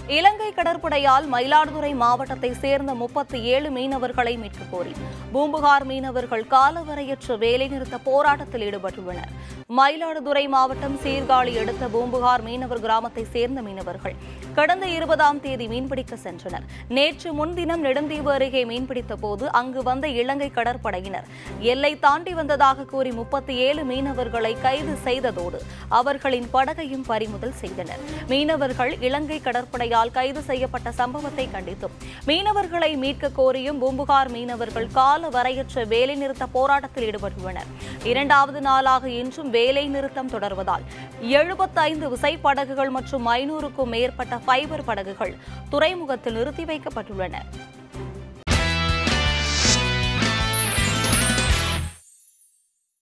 இலங்கை கடற்படையால் மயிலாடுதுறை மாவட்டத்தை சேர்ந்த முப்பத்தி ஏழு மீனவர்களை மீட்கக் கோரி பூம்புகார் மீனவர்கள் காலவரையற்ற வேலைநிறுத்த போராட்டத்தில் ஈடுபட்டுள்ளனர் மயிலாடுதுறை மாவட்டம் சீர்காழி அடுத்த பூம்புகார் மீனவர் கிராமத்தை சேர்ந்த மீனவர்கள் கடந்த இருபதாம் தேதி மீன்பிடிக்க சென்றனர் நேற்று முன்தினம் நெடுந்தீவு அருகே மீன்பிடித்த போது அங்கு வந்த இலங்கை கடற்படையினர் எல்லை தாண்டி வந்ததாக கூறி முப்பத்தி ஏழு மீனவர்களை கைது செய்ததோடு அவர்களின் படகையும் பறிமுதல் செய்தனர் மீனவர்கள் இலங்கை கடற்படையால் கைது செய்யப்பட்ட சம்பவத்தை கண்டித்தும் மீனவர்களை மீட்க கோரியும் பூம்புகார் மீனவர்கள் கால வரையற்ற வேலைநிறுத்த போராட்டத்தில் ஈடுபட்டுள்ளனர் இரண்டாவது நாளாக இன்றும் வேலை நிறுத்தம் தொடர்வதால் எழுபத்தைந்து விசைப்படகுகள் மற்றும் ஐநூறுக்கும் மேற்பட்ட ஃபைபர் படகுகள் துறைமுகத்தில் நிறுத்தி வைக்கப்பட்டுள்ளன